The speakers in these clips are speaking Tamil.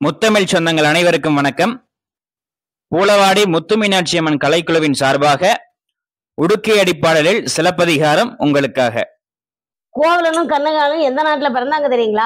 முத்தமிழ் சொந்தங்கள் அனைவருக்கும் வணக்கம் பூலவாடி முத்து மீனாட்சி அம்மன் கலைக்குழுவின் சார்பாக உடுக்கை அடிப்பாடலில் சிலப்பதிகாரம் உங்களுக்காக கோவலனும் கண்ணகாலும் எந்த நாட்டுல பிறந்தாங்க தெரியுங்களா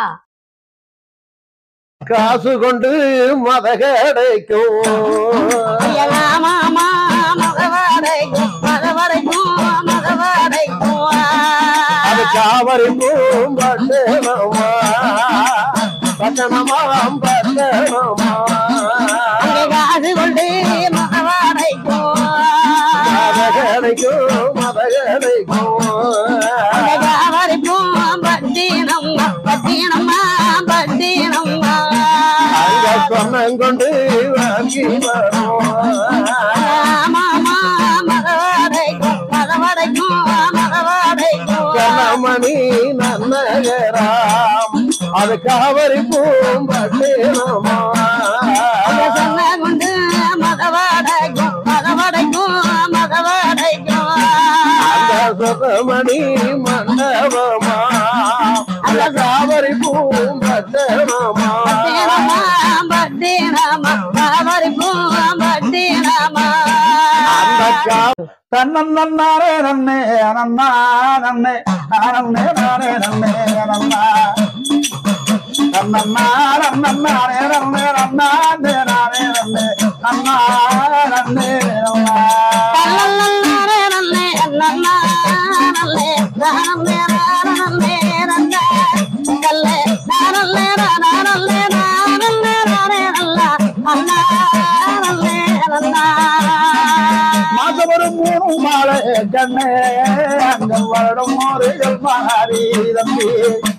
காசு கொண்டு மத கிடைக்கும் ஐயா, மாமா, மகவாடைக்கும், மகவாடைக்கும், மகவாடைக்கும். அது காவரி பூம்பட்டனமா பட்டணமாம் பட்டணமா அங்கே காசு கொண்டு மகவாடைக்கும். மத கிடைக்கும் மத கிடைக்கும் அங்கே காவரிக்கும், பட்டினம்மா, பட்டினம்மா, பட்டினம்மா. அங்க சொன்னம் கொண்டு வாங்கி வரும் மாமா, மகவாடைக்கும், மகவாடைக்கும், மகவாடைக்கும். கண்ணமணி நன்னகராம் அது காவரி பூம்பட்டனமா அங்க சொன்ன கொண்டு மகவாடைக்கும், மகவாடைக்கும், மகவாடைக்கும். அந்த சுகமணி மண்டபமா அந்த காவரி பூம்பட்டனமா பட்டினமா, பட்டினமா, காவரிக்கும், பட்டினமா. அந்த கா- தன்னே நன்னே நன்னா நன்னே நன்னே நானே நன்னே நன்னா நன்னா நன்னானே நன்னே நன்னானே நானே நன்னே நன்னா நன்னே நன்னா தன்னன்னே நன்னே, நன்னா நன்னே, தானன்னே நானன்னே நன்னே, கல்லே நானன்னே நானன்னே நானன்னே நானே நல்லா, அண்ணா நன்னே நன்னா. மாசம் ஒரு மூணு மாலை கண்ணே அங்க வருடம் ஒரு மாறி தம்பி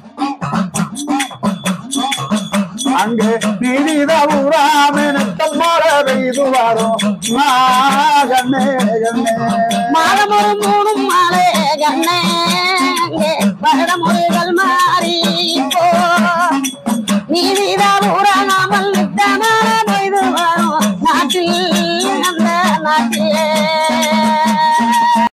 அங்கு நீதித ஊராமினத்தம்மாட பெய்து வரும் மா கண்ணே கண்ணே மாதம் ஒரு மூணு மாலை கண்ணே